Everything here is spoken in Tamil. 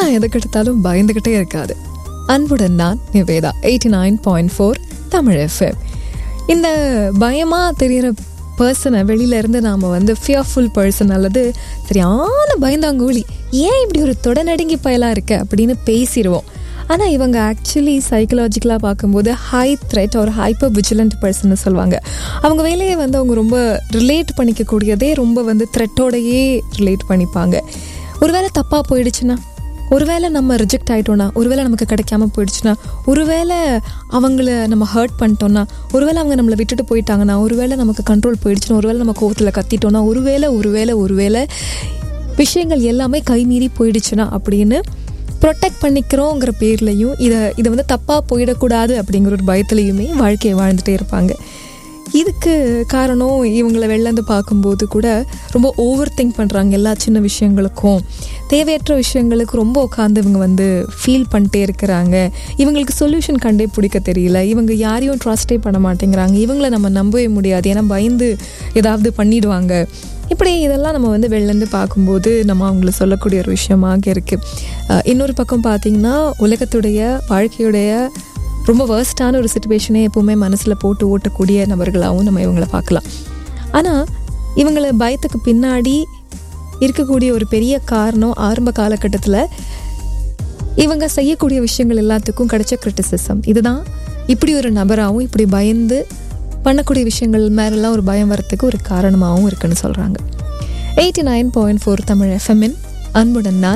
ஆனால் எதுக்கு எடுத்தாலும் பயந்துக்கிட்டே இருக்காது அன்புடன் நான் Niveda eighty nine point four Tamil FM இந்த பயமாக தெரிகிற பர்சனை வெளியிலேருந்து நாம் வந்து ஃபியர்ஃபுல் பர்சன் அல்லது சரியான பயந்தாங்கூலி ஏன் இப்படி ஒரு தொடநடுங்கி பயலாக இருக்க அப்படின்னு பேசிடுவோம் ஆனால் இவங்க ஆக்சுவலி சைக்கலாஜிக்கலாக பார்க்கும்போது ஹை த்ரெட் ஒரு ஹைப்பர் விஜிலண்ட் பர்சன் சொல்லுவாங்க அவங்க வேலையை வந்து அவங்க ரொம்ப ரிலேட் பண்ணிக்கக்கூடியதே ரொம்ப வந்து த்ரெட்டோடையே ரிலேட் பண்ணிப்பாங்க ஒருவேளை தப்பாக போயிடுச்சுன்னா ஒருவேளை நம்ம ரிஜெக்ட் ஆகிட்டோன்னா ஒருவேளை நமக்கு கிடைக்காம போயிடுச்சுன்னா ஒருவேளை அவங்கள நம்ம ஹர்ட் பண்ணிட்டோன்னா ஒருவேளை அவங்க நம்மளை விட்டுட்டு போயிட்டாங்கன்னா ஒருவேளை நமக்கு கண்ட்ரோல் போயிடுச்சுன்னா ஒருவேளை நம்ம கோவத்தில் கத்திட்டோன்னா ஒருவேளை ஒருவேளை ஒருவேளை விஷயங்கள் எல்லாமே கைமீறி போயிடுச்சுன்னா அப்படின்னு ப்ரொடெக்ட் பண்ணிக்கிறோங்கிற பேர்லையும் இதை இதை வந்து தப்பாக போயிடக்கூடாது அப்படிங்கிற ஒரு பயத்துலையுமே வாழ்க்கையை வாழ்ந்துட்டே இருப்பாங்க இதுக்கு காரணம் இவங்களை வெளிலேருந்து பார்க்கும்போது கூட ரொம்ப ஓவர் திங்க் பண்ணுறாங்க எல்லா சின்ன விஷயங்களுக்கும் தேவையற்ற விஷயங்களுக்கு ரொம்ப உட்காந்து இவங்க வந்து ஃபீல் பண்ணிட்டே இருக்கிறாங்க இவங்களுக்கு சொல்யூஷன் கண்டே பிடிக்க தெரியல இவங்க யாரையும் ட்ரஸ்டே பண்ண மாட்டேங்கிறாங்க இவங்கள நம்ம நம்பவே முடியாது ஏன்னா பயந்து ஏதாவது பண்ணிடுவாங்க இப்படி இதெல்லாம் நம்ம வந்து வெளிலேருந்து பார்க்கும்போது நம்ம அவங்கள சொல்லக்கூடிய ஒரு விஷயமாக இருக்குது இன்னொரு பக்கம் பார்த்திங்கன்னா உலகத்துடைய வாழ்க்கையுடைய ரொம்ப வேர்ஸ்டான ஒரு சுச்சுவேஷனே எப்போவுமே மனசில் போட்டு ஓட்டக்கூடிய நபர்களாகவும் நம்ம இவங்களை பார்க்கலாம் ஆனால் இவங்களை பயத்துக்கு பின்னாடி இருக்கக்கூடிய ஒரு பெரிய காரணம் ஆரம்ப காலகட்டத்தில் இவங்க செய்யக்கூடிய விஷயங்கள் எல்லாத்துக்கும் கிடைச்ச கிரிட்டிசிசம் இதுதான் இப்படி ஒரு நபராகவும் இப்படி பயந்து பண்ணக்கூடிய விஷயங்கள் மேலெல்லாம் ஒரு பயம் வரத்துக்கு ஒரு காரணமாகவும் இருக்குன்னு சொல்கிறாங்க eighty nine point four Tamil எஃப்எம்மின் அன்புடன் நான்